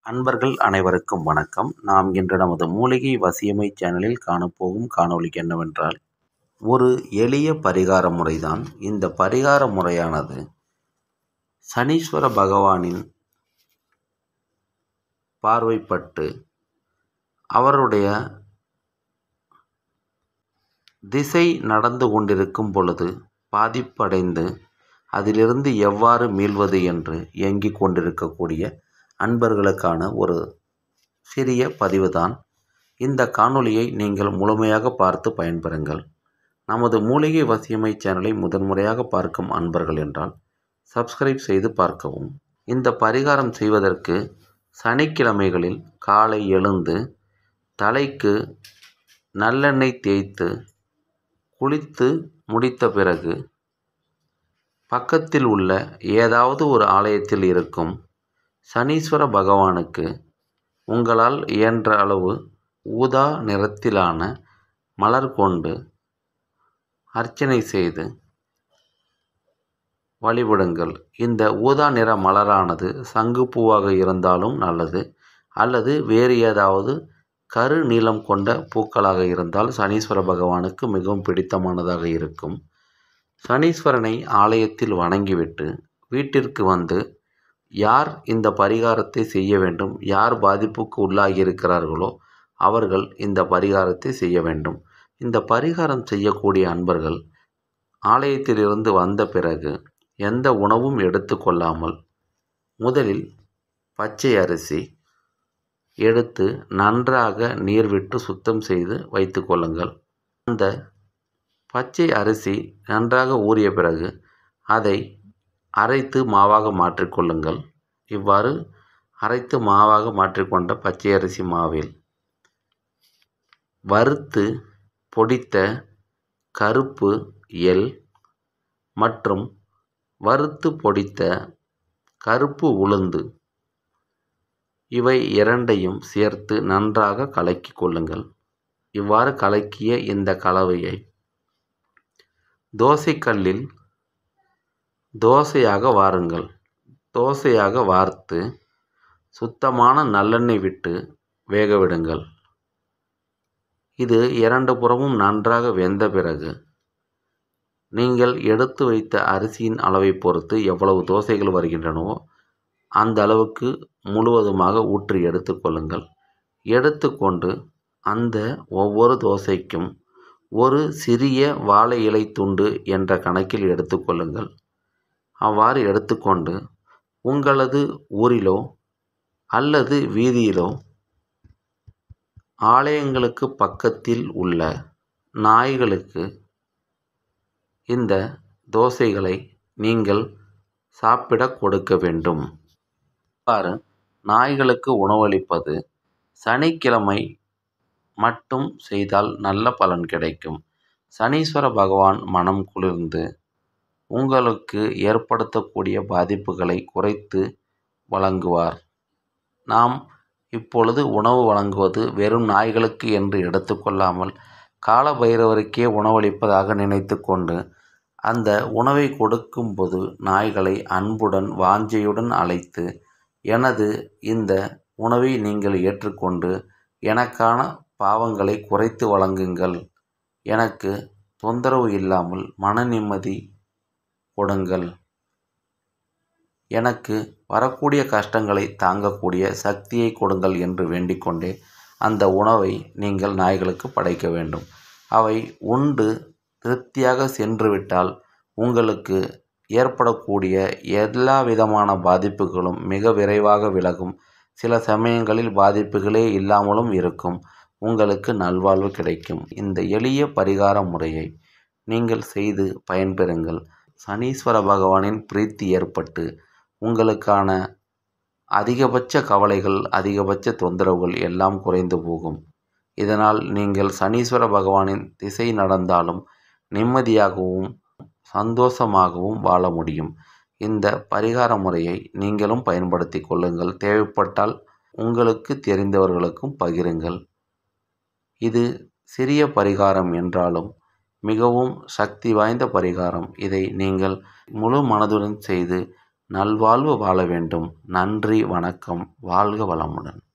அன்பர்கள் அனைவருக்கும் வணக்கம் நாம் இன்று நமது மூலிகை வசியமை சேனலில் காணப்போகும் காணொளி என்னவென்றால் ஒரு எளிய பரிகார முறைதான் இந்த பரிகார முறையானது சனீஸ்வர பகவானின் பார்வைப்பட்டு அவருடைய திசை நடந்து கொண்டிருக்கும் பொழுது பாதிப்படைந்து அதிலிருந்து எவ்வாறு மீள்வது என்று இயங்கிக் கொண்டிருக்கக்கூடிய அன்பர்களுக்கான ஒரு சிறிய பதிவுதான் இந்த காணொளியை நீங்கள் முழுமையாக பார்த்து பயன்பெறுங்கள் நமது மூலிகை வசியமை சேனலை முதன்முறையாக பார்க்கும் அன்பர்கள் என்றால் சப்ஸ்கிரைப் செய்து பார்க்கவும் இந்த பரிகாரம் செய்வதற்கு சனிக்கிழமைகளில் காலை எழுந்து தலைக்கு நல்லெண்ணெய் தேய்த்து குளித்து முடித்த பிறகு பக்கத்தில் உள்ள ஏதாவது ஒரு ஆலயத்தில் இருக்கும் சனீஸ்வர பகவானுக்கு உங்களால் இயன்ற அளவு ஊதா நிறத்திலான மலர் கொண்டு அர்ச்சனை செய்து வழிபடுங்கள் இந்த ஊதா நிற மலரானது சங்குப்பூவாக இருந்தாலும் நல்லது அல்லது வேறு ஏதாவது கரு நீளம் கொண்ட பூக்களாக இருந்தால் சனீஸ்வர பகவானுக்கு மிகவும் பிடித்தமானதாக இருக்கும் சனீஸ்வரனை ஆலயத்தில் வணங்கிவிட்டு வீட்டிற்கு வந்து யார் இந்த பரிகாரத்தை செய்ய வேண்டும் யார் பாதிப்புக்கு உள்ளாகி இருக்கிறார்களோ அவர்கள் இந்த பரிகாரத்தை செய்ய வேண்டும் இந்த பரிகாரம் செய்யக்கூடிய அன்பர்கள் ஆலயத்திலிருந்து வந்த பிறகு எந்த உணவும் எடுத்துக்கொள்ளாமல் முதலில் பச்சை அரிசி எடுத்து நன்றாக நீர் விட்டு சுத்தம் செய்து வைத்து கொள்ளுங்கள் அந்த பச்சை அரிசி நன்றாக ஊறிய பிறகு அதை அரைத்து மாவாக மாற்றிக்கொள்ளுங்கள் இவ்வாறு அரைத்து மாவாக மாற்றிக்கொண்ட பச்சை அரிசி மாவில் வறுத்து பொடித்த கருப்பு எள் மற்றும் வறுத்து பொடித்த கருப்பு உளுந்து இவை இரண்டையும் சேர்த்து நன்றாக கலக்கி கொள்ளுங்கள் இவ்வாறு கலக்கிய இந்த கலவையை தோசைக்கல்லில் தோசையாக வாருங்கள் தோசையாக வார்த்து சுத்தமான நல்லெண்ணெய் விட்டு வேக விடுங்கள் இது இரண்டு புறமும் நன்றாக வெந்த பிறகு நீங்கள் எடுத்து வைத்த அரிசியின் அளவை பொறுத்து எவ்வளவு தோசைகள் வருகின்றனவோ அந்த அளவுக்கு முழுவதுமாக ஊற்றி எடுத்துக்கொள்ளுங்கள் எடுத்துக்கொண்டு அந்த ஒவ்வொரு தோசைக்கும் ஒரு சிறிய வாழை இலை துண்டு என்ற கணக்கில் எடுத்துக்கொள்ளுங்கள் அவ்வாறு எடுத்துக்கொண்டு உங்களது ஊரிலோ அல்லது வீதியிலோ ஆலயங்களுக்கு பக்கத்தில் உள்ள நாய்களுக்கு இந்த தோசைகளை நீங்கள் சாப்பிட கொடுக்க வேண்டும் இவ்வாறு நாய்களுக்கு உணவளிப்பது சனிக்கிழமை மட்டும் செய்தால் நல்ல பலன் கிடைக்கும் சனீஸ்வர பகவான் மனம் குளிர்ந்து உங்களுக்கு ஏற்படுத்தக்கூடிய பாதிப்புகளை குறைத்து வழங்குவார் நாம் இப்பொழுது உணவு வழங்குவது வெறும் நாய்களுக்கு என்று எடுத்துக்கொள்ளாமல் கால பைரவருக்கே உணவளிப்பதாக நினைத்து கொண்டு அந்த உணவை கொடுக்கும்போது நாய்களை அன்புடன் வாஞ்சையுடன் அழைத்து எனது இந்த உணவை நீங்கள் ஏற்றுக்கொண்டு எனக்கான பாவங்களை குறைத்து வழங்குங்கள் எனக்கு தொந்தரவு இல்லாமல் மன நிம்மதி கொடுங்கள் எனக்கு வரக்கூடிய கஷ்டங்களை தாங்கக்கூடிய சக்தியை கொடுங்கள் என்று வேண்டிக்கொண்டே அந்த உணவை நீங்கள் நாய்களுக்கு படைக்க வேண்டும் அவை உண்டு திருப்தியாக சென்றுவிட்டால் உங்களுக்கு ஏற்படக்கூடிய எல்லா விதமான பாதிப்புகளும் மிக விரைவாக விலகும் சில சமயங்களில் பாதிப்புகளே இல்லாமலும் இருக்கும் உங்களுக்கு நல்வாழ்வு கிடைக்கும் இந்த எளிய பரிகார முறையை நீங்கள் செய்து பயன்பெறுங்கள் சனீஸ்வர பகவானின் பிரீத்தி ஏற்பட்டு உங்களுக்கான அதிகபட்ச கவலைகள் அதிகபட்ச தொந்தரவுகள் எல்லாம் குறைந்து போகும் இதனால் நீங்கள் சனீஸ்வர பகவானின் திசை நடந்தாலும் நிம்மதியாகவும் சந்தோஷமாகவும் வாழ முடியும் இந்த பரிகார முறையை நீங்களும் பயன்படுத்தி கொள்ளுங்கள் தேவைப்பட்டால் உங்களுக்கு தெரிந்தவர்களுக்கும் பகிருங்கள் இது சிறிய பரிகாரம் என்றாலும் மிகவும் சக்தி வாய்ந்த பரிகாரம் இதை நீங்கள் முழு மனதுடன் செய்து நல்வாழ்வு வாழ வேண்டும் நன்றி வணக்கம் வாழ்க வளமுடன்